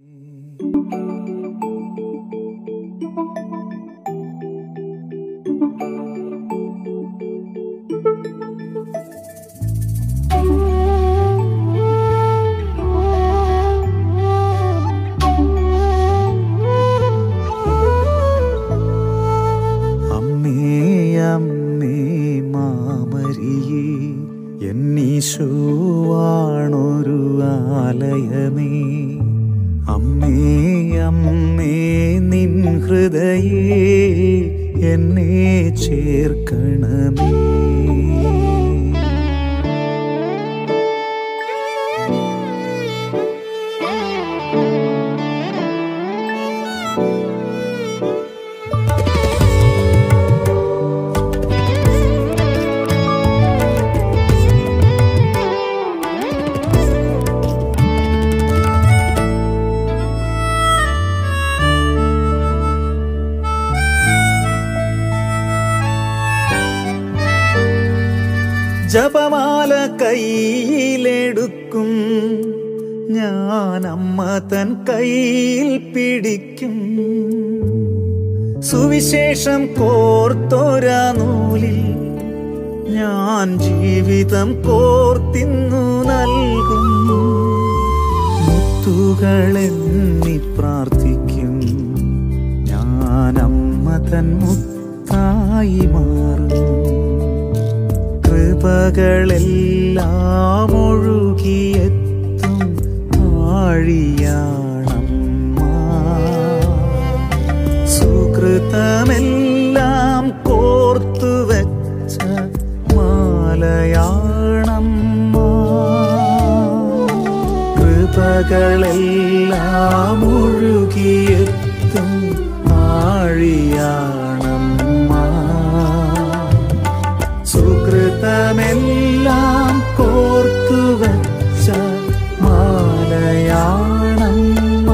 അമ്മേ അമ്മേ മാമരിയേ എന്നീശുവാണൊരു ആലയമേ അമ്മേ അമ്മേ നിൻ ഹൃദയേ എന്നെ ചേർക്കണമേ ജപമാല കയ്യിലെടുക്കും ഞാൻ അമ്മ തൻ കയ്യിൽ പിടിക്കും സുവിശേഷം കോർത്തോരാ നൂലിൽ ഞാൻ ജീവിതം കോർത്തിന്നു നൽകും മുത്തുകളെന്നി പ്രാർത്ഥിക്കും ഞാൻ അമ്മ തൻ മുത്തായി മാറും കൃപകളെല്ലാം ഒഴുകിയെത്തും ആഴിയാണമ്മ സുകൃതമെല്ലാം കോർത്തു വെച്ച മാലയാണമ്മ കൃപകളെല്ലാം ഒഴുകിയെത്തും ആഴിയാണമ്മ സുകൃതമെല്ലാം കോർത്തു വച്ച മാലയാണമ്മ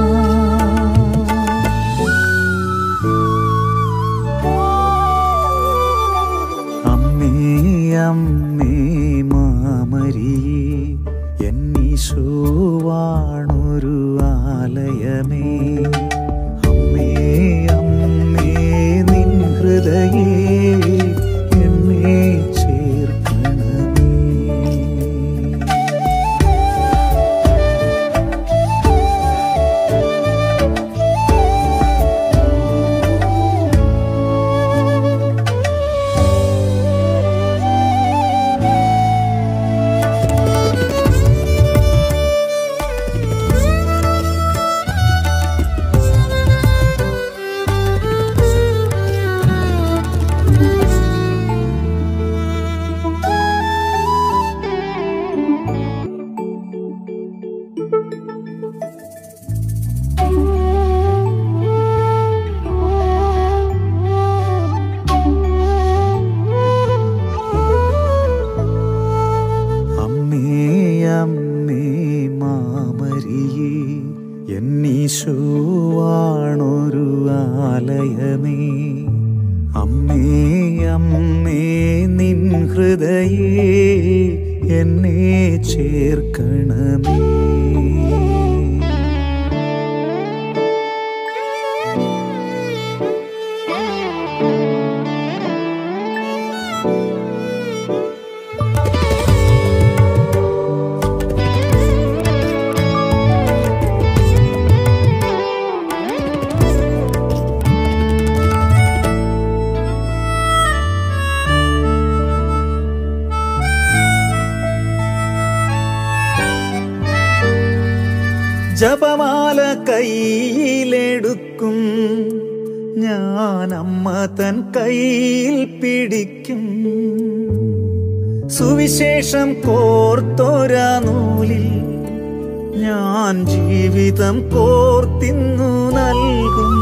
അമ്മേ അമ്മേ മാമരിയേ എന്നീശോവാണൊരു ആലയമേ അമ്മേ അമ്മേ നിൻ ഹൃദയേ എന്നെ ചേർക്കണമേ അമ്മേ അമ്മേ മാമരിയേ എന്നീശോവാണൊരു ആലയമേ അമ്മേ അമ്മേ നിൻ ഹൃദയേ എന്നെ ചേർക്കണമേ ജപമാല കയ്യിലെടുക്കും ഞാൻ അമ്മ തൻ കയ്യിൽ പിടിക്കും സുവിശേഷം കോർത്തോരാ നൂലിൽ ഞാൻ ജീവിതം കോർത്തിന്നു നൽകും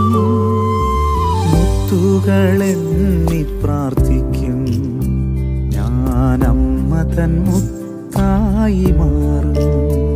മുത്തുകളെന്നി പ്രാർത്ഥിക്കും ഞാൻ അമ്മ തൻ മുത്തായി മാറും